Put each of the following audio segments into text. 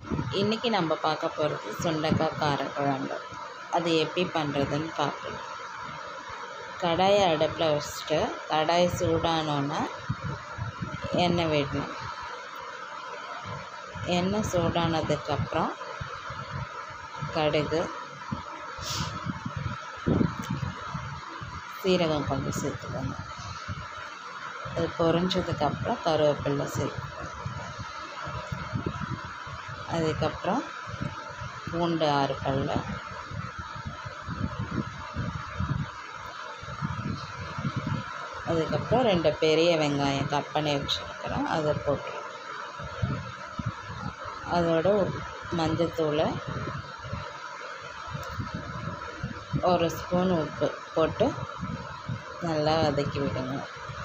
இன்றைக்கி நம்ம பார்க்க போகிறது சுண்டக்காய் காரக்குழம்பு அது எப்படி பண்ணுறதுன்னு பார்க்கலாம் கடாயை அடுப்பில் வச்சுட்டு கடாய் சூடானோன்னே எண்ணெய் விடணும் எண்ணெய் சூடானதுக்கப்புறம் கடுகு சீரகம் கொஞ்சம் சேர்த்துக்கோங்க அது பொரிஞ்சதுக்கப்புறம் கருவேப்பிலை சேர்த்துக்கோங்க அதுக்கப்புறம் பூண்டு ஆறு பல் அதுக்கப்புறம் ரெண்டு பெரிய வெங்காயம் கட் பண்ணி வச்சுருக்கிறோம் அதை போட்டு அதோட மஞ்சத்தூள் ஒரு ஸ்பூன் உப்பு போட்டு நல்லா வதக்கி விடுங்க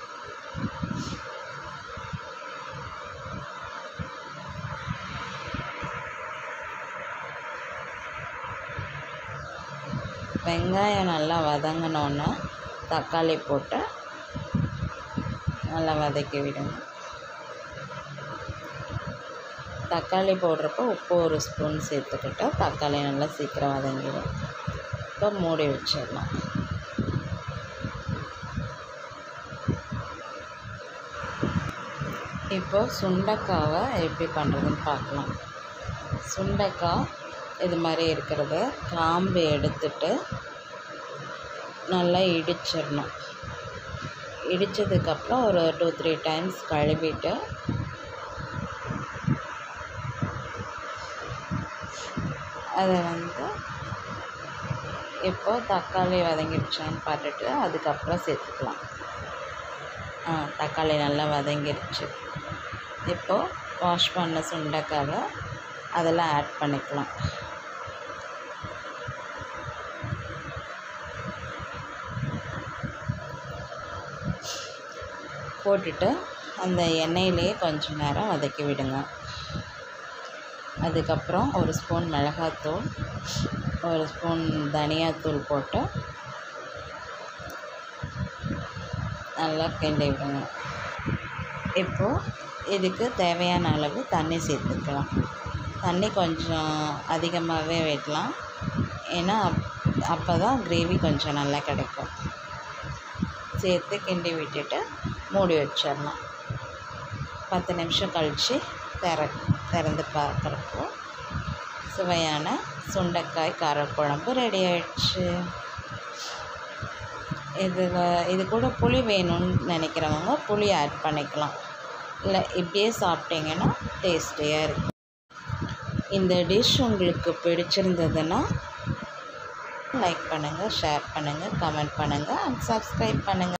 வெங்காயம் நல்லா வதங்கினோன்னே தக்காளி போட்டு நல்லா வதக்கி விடுங்க தக்காளி போடுறப்போ உப்பு ஒரு ஸ்பூன் சேர்த்துக்கிட்டா தக்காளி நல்லா சீக்கிரம் வதங்கிடும் இப்போ மூடி வச்சிடலாம் இப்போ சுண்டைக்காவை எப்படி பண்ணுறதுன்னு பார்க்கலாம் சுண்டைக்காய் இது மாதிரி இருக்கிறத காம்பு எடுத்துட்டு நல்லா இடிச்சிடணும் இடித்ததுக்கப்புறம் ஒரு டூ த்ரீ டைம்ஸ் கழுவிட்டு அதை வந்து இப்போ தக்காளி வதங்கிடுச்சான்னு பார்த்துட்டு அதுக்கப்புறம் சேர்த்துக்கலாம் ஆ தக்காளி நல்லா வதங்கிடுச்சு இப்போது வாஷ் பண்ண சுண்டைக்காவை அதெல்லாம் ஆட் பண்ணிக்கலாம் போட்டுட்டு அந்த எண்ணெயிலேயே கொஞ்ச நேரம் வதக்கி விடுங்க அதுக்கப்புறம் ஒரு ஸ்பூன் மிளகாத்தூள் ஒரு ஸ்பூன் தனியாத்தூள் போட்டு நல்லா கிண்டி விடுங்க இப்போது இதுக்கு தேவையான அளவு தண்ணி சேர்த்துக்கலாம் தண்ணி கொஞ்சம் அதிகமாகவே விடலாம் ஏன்னா அப் அப்போ தான் கிரேவி கொஞ்சம் நல்லா கிடைக்கும் சேர்த்து கிண்டி விட்டுட்டு மூடி வச்சிடலாம் பத்து நிமிஷம் கழித்து திற திறந்து பார்க்குறப்போ சுவையான சுண்டைக்காய் காரக்குழம்பு ரெடி ஆயிடுச்சு இது வ- இது கூட புளி வேணும்னு நினைக்கிறவங்க புளி ஆட் பண்ணிக்கலாம் இல்லை இப்படியே சாப்பிட்டீங்கன்னா டேஸ்டியாக இருக்கும் இந்த டிஷ் உங்களுக்கு பிடிச்சிருந்ததுன்னா லைக் பண்ணுங்கள் ஷேர் பண்ணுங்கள் கமெண்ட் பண்ணுங்கள் அண்ட் சப்ஸ்கிரைப் பண்ணுங்கள்